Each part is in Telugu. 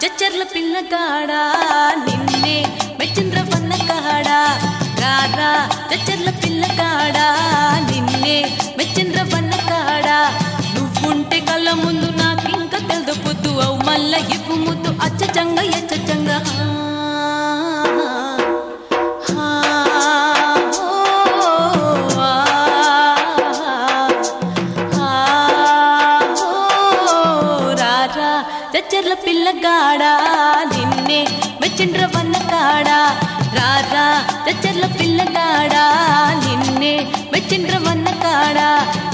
చచ్చర్ల పిల్లగాడా నిన్నే మెచ్చింద్ర వన్నగాడా రారా చచ్చర్ల పిల్లగాడా నిన్నే మెచ్చింద్ర వన్నగాడా నువ్వుంటే కళ్ళ ముందు నాకింక తెల్దు పొద్దు అవు మల్ల ఇప్పు ముద్దు అచ్చచంగ ఎచ్చచంగ ఆ, ఓ, ఆ, రారా చచ్చర్ల పిల్లగాడా నిన్నే మెచ్చిండ్ర వన్నగాడా రారా చచ్చర్ల పిల్లగాడా నిన్నే మెచ్చిండ్ర వన్నగాడా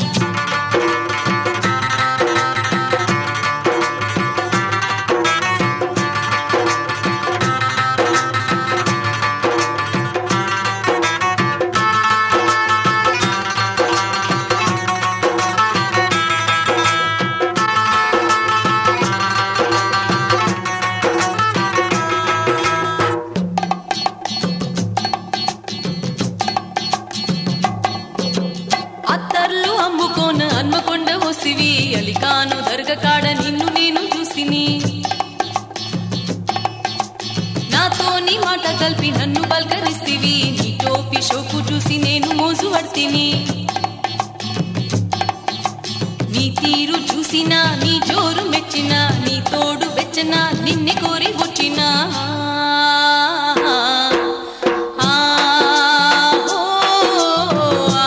అత్తర్లు అమ్ముకోన అన్మకొండ వసివి అలికాను దర్గకాడ నిన్ను నేను చూసిని నాతోని మాట కలిపి నన్ను పలకరిస్తివి నీ టోపి షోకు చూసి నేను మోజు పడితిని నీ తీరు చూసినా నీ జోరు మెచ్చినా నీ తోడు వెచ్చనా నిన్నే కోరి వచ్చినా ఆ, ఓ, ఆ,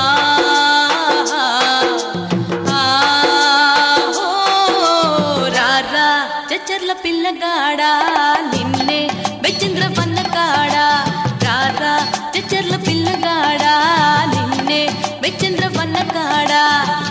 ఆ, ఓ, రారా చచ్చర్ల పిల్లగాడా నిన్నే బెచ్చింద్ర వన్నగాడా రారా చచ్చర్ల పిల్లగాడా నిన్నే బెచ్చింద్ర వన్నగాడా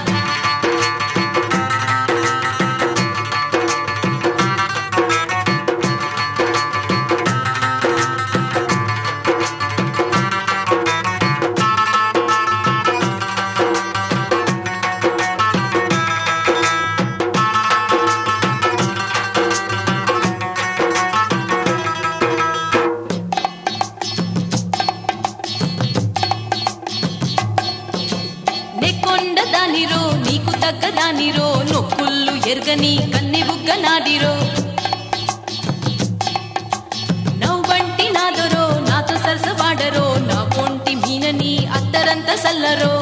నెక్కొండ దానిరో నీకు తగ్గ దానిరో నొక్కుళ్ళు ఎరగని కన్ని బుగ్గ నాదిరో నవ్వంటి నాదరో నాతో సరసవాడరో నా పొంటి మీనని అత్తరంత సల్లరో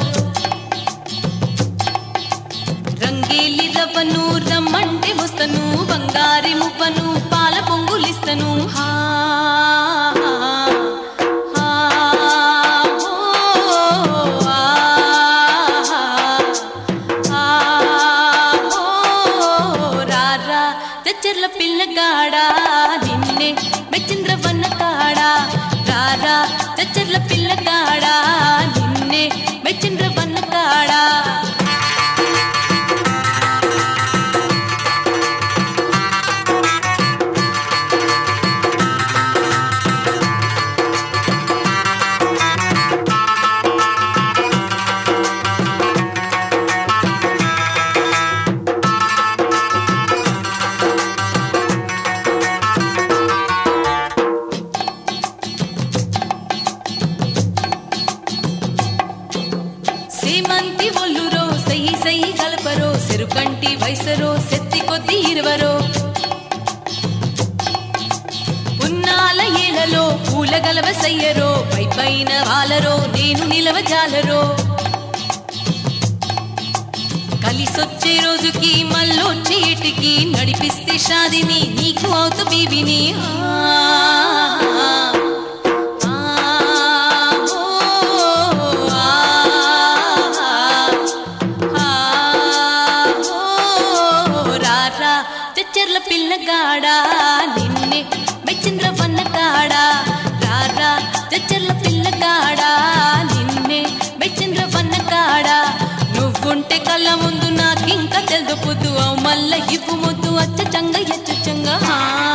రంగేలి రవ్వను రమ్మంటే వస్తను బంగారి మువ్వను పాల పొంగులిస్తను హా హా, ఓ, ఆ, ఆ, ఓ, రారా చచ్చర్ల పిల్లగాడా నిన్నే మెచ్చింద్ర వన్నకాడా రారా చచ్చర్ల పిల్లగాడా నిన్నే మెచ్చింద్ర వన్నకాడా సీమంతి ఒల్లురో సహి సహి కలపరో సిరుకంటి వయసరో సెత్తి కొద్ది ఇరువరో పున్నాల ఏలలో పూల గలవ సయ్యరో పై పైన వాలరో నేను నిలవ జాలరో కలిసొచ్చే రోజుకి మళ్ళొచ్చే ఇటికి నడిపిస్తే షాదిని నీకు అవుతు బీబిని ఆ, ఆ, ఓ, ఆ, ఆ, ఓ, రారా చచ్చర్ల పిల్లగాడా నిన్నే మెచ్చింద్ర వన్నగాడా రారా చచ్చర్ల పిల్లగాడా నిన్నే మెచ్చింద్ర వన్నగాడా నువ్వుంటే కళ్ళ ముందు నాకింక తెల్దు పొద్దు అవు మల్ల ఇప్పు ముద్దు అచ్చ చంగ ఎచ్చ చంగ ఆ